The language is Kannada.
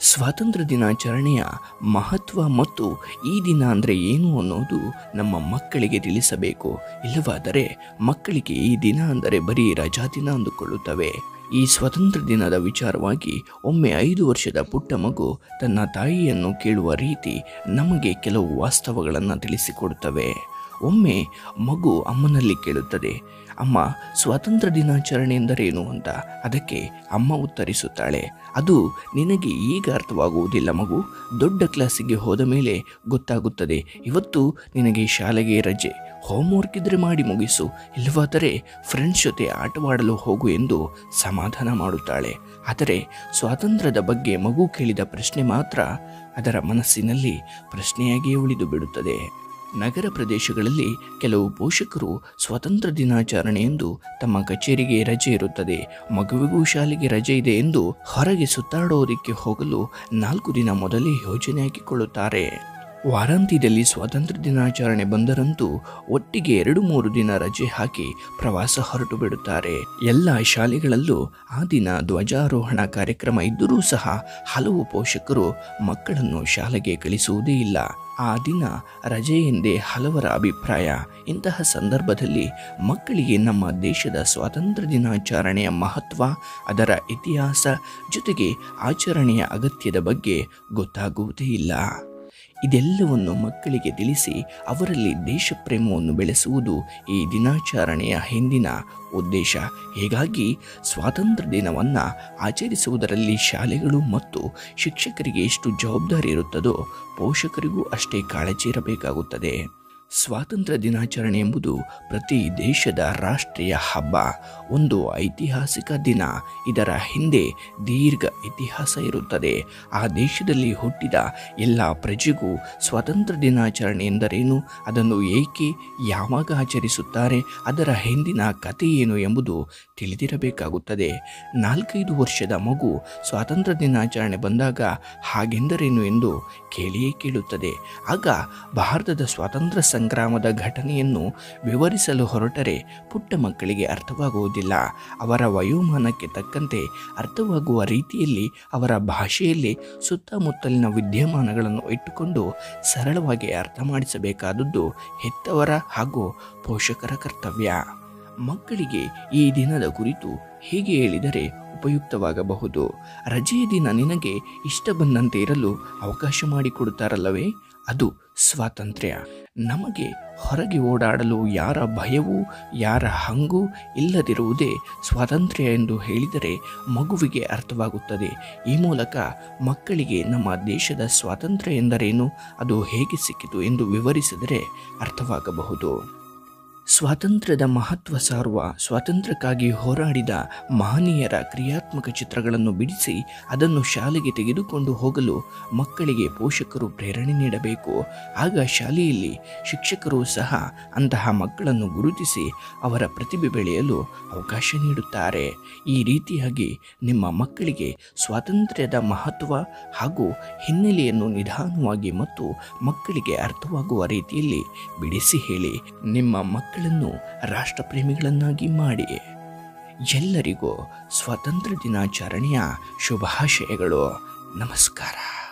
ಸ್ವಾತಂತ್ರ್ಯ ದಿನಾಚರಣೆಯ ಮಹತ್ವ ಮತ್ತು ಈ ದಿನ ಅಂದರೆ ಏನು ಅನ್ನೋದು ನಮ್ಮ ಮಕ್ಕಳಿಗೆ ತಿಳಿಸಬೇಕು ಇಲ್ಲವಾದರೆ ಮಕ್ಕಳಿಗೆ ಈ ದಿನ ಅಂದರೆ ಬರೀ ರಜಾ ದಿನ ಅಂದುಕೊಳ್ಳುತ್ತವೆ ಈ ಸ್ವಾತಂತ್ರ್ಯ ದಿನದ ವಿಚಾರವಾಗಿ ಒಮ್ಮೆ ಐದು ವರ್ಷದ ಪುಟ್ಟ ಮಗು ತನ್ನ ತಾಯಿಯನ್ನು ಕೇಳುವ ರೀತಿ ನಮಗೆ ಕೆಲವು ವಾಸ್ತವಗಳನ್ನು ತಿಳಿಸಿಕೊಡುತ್ತವೆ ಒಮ್ಮೆ ಮಗು ಅಮ್ಮನಲ್ಲಿ ಕೇಳುತ್ತದೆ ಅಮ್ಮ ಸ್ವಾತಂತ್ರ್ಯ ದಿನಾಚರಣೆ ಎಂದರೇನು ಅಂತ ಅದಕ್ಕೆ ಅಮ್ಮ ಉತ್ತರಿಸುತ್ತಾಳೆ ಅದು ನಿನಗೆ ಈಗ ಅರ್ಥವಾಗುವುದಿಲ್ಲ ಮಗು ದೊಡ್ಡ ಕ್ಲಾಸಿಗೆ ಹೋದ ಮೇಲೆ ಗೊತ್ತಾಗುತ್ತದೆ ಇವತ್ತು ನಿನಗೆ ಶಾಲೆಗೆ ರಜೆ ಹೋಮ್ವರ್ಕ್ ಇದ್ರೆ ಮಾಡಿ ಮುಗಿಸು ಇಲ್ಲವಾದರೆ ಫ್ರೆಂಡ್ಸ್ ಜೊತೆ ಆಟವಾಡಲು ಹೋಗು ಎಂದು ಸಮಾಧಾನ ಮಾಡುತ್ತಾಳೆ ಆದರೆ ಸ್ವಾತಂತ್ರ್ಯದ ಬಗ್ಗೆ ಮಗು ಕೇಳಿದ ಪ್ರಶ್ನೆ ಮಾತ್ರ ಅದರ ಮನಸ್ಸಿನಲ್ಲಿ ಪ್ರಶ್ನೆಯಾಗಿಯೇ ಉಳಿದು ಬಿಡುತ್ತದೆ ನಗರ ಪ್ರದೇಶಗಳಲ್ಲಿ ಕೆಲವು ಪೋಷಕರು ಸ್ವಾತಂತ್ರ್ಯ ದಿನಾಚರಣೆ ಎಂದು ತಮ್ಮ ಕಚೇರಿಗೆ ರಜೆ ಇರುತ್ತದೆ ಮಗುವಿಗೂ ಶಾಲೆಗೆ ರಜೆ ಇದೆ ಎಂದು ಹೊರಗೆ ಸುತ್ತಾಡೋದಕ್ಕೆ ಹೋಗಲು ನಾಲ್ಕು ದಿನ ಮೊದಲೇ ಯೋಜನೆ ಹಾಕಿಕೊಳ್ಳುತ್ತಾರೆ ವಾರಾಂತ್ಯದಲ್ಲಿ ಸ್ವಾತಂತ್ರ್ಯ ದಿನಾಚರಣೆ ಬಂದರಂತೂ ಒಟ್ಟಿಗೆ ಎರಡು ಮೂರು ದಿನ ರಜೆ ಹಾಕಿ ಪ್ರವಾಸ ಹೊರಟು ಬಿಡುತ್ತಾರೆ ಎಲ್ಲ ಶಾಲೆಗಳಲ್ಲೂ ಆ ದಿನ ಧ್ವಜಾರೋಹಣ ಕಾರ್ಯಕ್ರಮ ಇದ್ದರೂ ಸಹ ಹಲವು ಪೋಷಕರು ಮಕ್ಕಳನ್ನು ಶಾಲೆಗೆ ಕಳಿಸುವುದೇ ಇಲ್ಲ ಆ ದಿನ ರಜೆ ಎಂದೇ ಹಲವರ ಅಭಿಪ್ರಾಯ ಇಂತಹ ಸಂದರ್ಭದಲ್ಲಿ ಮಕ್ಕಳಿಗೆ ನಮ್ಮ ದೇಶದ ಸ್ವಾತಂತ್ರ್ಯ ದಿನಾಚರಣೆಯ ಮಹತ್ವ ಅದರ ಇತಿಹಾಸ ಜೊತೆಗೆ ಆಚರಣೆಯ ಅಗತ್ಯದ ಬಗ್ಗೆ ಗೊತ್ತಾಗುವುದೇ ಇಲ್ಲ ಇದೆಲ್ಲವನ್ನು ಮಕ್ಕಳಿಗೆ ತಿಳಿಸಿ ಅವರಲ್ಲಿ ದೇಶಪ್ರೇಮವನ್ನು ಬೆಳೆಸುವುದು ಈ ದಿನಾಚರಣೆಯ ಹಿಂದಿನ ಉದ್ದೇಶ ಹೀಗಾಗಿ ಸ್ವಾತಂತ್ರ್ಯ ದಿನವನ್ನು ಆಚರಿಸುವುದರಲ್ಲಿ ಶಾಲೆಗಳು ಮತ್ತು ಶಿಕ್ಷಕರಿಗೆ ಎಷ್ಟು ಜವಾಬ್ದಾರಿ ಇರುತ್ತದೋ ಪೋಷಕರಿಗೂ ಅಷ್ಟೇ ಕಾಳಜಿ ಇರಬೇಕಾಗುತ್ತದೆ ಸ್ವಾತಂತ್ರ್ಯ ದಿನಾಚರಣೆ ಎಂಬುದು ಪ್ರತಿ ದೇಶದ ರಾಷ್ಟ್ರೀಯ ಹಬ್ಬ ಒಂದು ಐತಿಹಾಸಿಕ ದಿನ ಇದರ ಹಿಂದೆ ದೀರ್ಘ ಇತಿಹಾಸ ಇರುತ್ತದೆ ಆ ದೇಶದಲ್ಲಿ ಹುಟ್ಟಿದ ಎಲ್ಲ ಪ್ರಜೆಗೂ ಸ್ವಾತಂತ್ರ್ಯ ದಿನಾಚರಣೆ ಎಂದರೇನು ಅದನ್ನು ಏಕೆ ಯಾವಾಗ ಆಚರಿಸುತ್ತಾರೆ ಅದರ ಹಿಂದಿನ ಕಥೆ ಏನು ಎಂಬುದು ತಿಳಿದಿರಬೇಕಾಗುತ್ತದೆ ನಾಲ್ಕೈದು ವರ್ಷದ ಮಗು ಸ್ವಾತಂತ್ರ್ಯ ದಿನಾಚರಣೆ ಬಂದಾಗ ಹಾಗೆಂದರೇನು ಎಂದು ಕೇಳಿಯೇ ಕೇಳುತ್ತದೆ ಆಗ ಭಾರತದ ಸ್ವಾತಂತ್ರ್ಯ ಸಂಗ್ರಾಮದ ಘಟನೆಯನ್ನು ವಿವರಿಸಲು ಹೊರಟರೆ ಪುಟ್ಟ ಮಕ್ಕಳಿಗೆ ಅರ್ಥವಾಗುವುದಿಲ್ಲ ಅವರ ವಯೋಮಾನಕ್ಕೆ ತಕ್ಕಂತೆ ಅರ್ಥವಾಗುವ ರೀತಿಯಲ್ಲಿ ಅವರ ಭಾಷೆಯಲ್ಲಿ ಸುತ್ತಮುತ್ತಲಿನ ವಿದ್ಯಮಾನಗಳನ್ನು ಇಟ್ಟುಕೊಂಡು ಸರಳವಾಗಿ ಅರ್ಥ ಮಾಡಿಸಬೇಕಾದದ್ದು ಹೆತ್ತವರ ಹಾಗೂ ಪೋಷಕರ ಕರ್ತವ್ಯ ಮಕ್ಕಳಿಗೆ ಈ ದಿನದ ಕುರಿತು ಹೀಗೆ ಹೇಳಿದರೆ ಉಪಯುಕ್ತವಾಗಬಹುದು ರಜೆಯ ದಿನ ನಿನಗೆ ಇಷ್ಟ ಬಂದಂತೆ ಇರಲು ಅವಕಾಶ ಮಾಡಿಕೊಡುತ್ತಾರಲ್ಲವೇ ಅದು ಸ್ವಾತಂತ್ರ್ಯ ನಮಗೆ ಹೊರಗೆ ಓಡಾಡಲು ಯಾರ ಭಯವೂ ಯಾರ ಹಂಗೂ ಇಲ್ಲದಿರುವುದೇ ಸ್ವಾತಂತ್ರ್ಯ ಎಂದು ಹೇಳಿದರೆ ಮಗುವಿಗೆ ಅರ್ಥವಾಗುತ್ತದೆ ಈ ಮೂಲಕ ಮಕ್ಕಳಿಗೆ ನಮ್ಮ ದೇಶದ ಸ್ವಾತಂತ್ರ್ಯ ಎಂದರೇನು ಅದು ಹೇಗೆ ಸಿಕ್ಕಿತು ಎಂದು ವಿವರಿಸಿದರೆ ಅರ್ಥವಾಗಬಹುದು ಸ್ವಾತಂತ್ರ್ಯದ ಮಹತ್ವ ಸಾರುವ ಸ್ವಾತಂತ್ರ್ಯಕ್ಕಾಗಿ ಹೋರಾಡಿದ ಮಹನೀಯರ ಕ್ರಿಯಾತ್ಮಕ ಚಿತ್ರಗಳನ್ನು ಬಿಡಿಸಿ ಅದನ್ನು ಶಾಲೆಗೆ ತೆಗೆದುಕೊಂಡು ಹೋಗಲು ಮಕ್ಕಳಿಗೆ ಪೋಷಕರು ಪ್ರೇರಣೆ ನೀಡಬೇಕು ಆಗ ಶಾಲೆಯಲ್ಲಿ ಶಿಕ್ಷಕರು ಸಹ ಅಂತಹ ಮಕ್ಕಳನ್ನು ಗುರುತಿಸಿ ಅವರ ಪ್ರತಿಭೆ ಬೆಳೆಯಲು ಅವಕಾಶ ನೀಡುತ್ತಾರೆ ಈ ರೀತಿಯಾಗಿ ನಿಮ್ಮ ಮಕ್ಕಳಿಗೆ ಸ್ವಾತಂತ್ರ್ಯದ ಮಹತ್ವ ಹಾಗೂ ಹಿನ್ನೆಲೆಯನ್ನು ನಿಧಾನವಾಗಿ ಮತ್ತು ಮಕ್ಕಳಿಗೆ ಅರ್ಥವಾಗುವ ರೀತಿಯಲ್ಲಿ ಬಿಡಿಸಿ ಹೇಳಿ ನಿಮ್ಮ ಮಕ್ಕಳನ್ನು ರಾಷ್ಟ್ರಪ್ರೇಮಿಗಳನ್ನಾಗಿ ಮಾಡಿ ಎಲ್ಲರಿಗೂ ಸ್ವಾತಂತ್ರ್ಯ ದಿನಾಚರಣೆಯ ಶುಭಾಶಯಗಳು ನಮಸ್ಕಾರ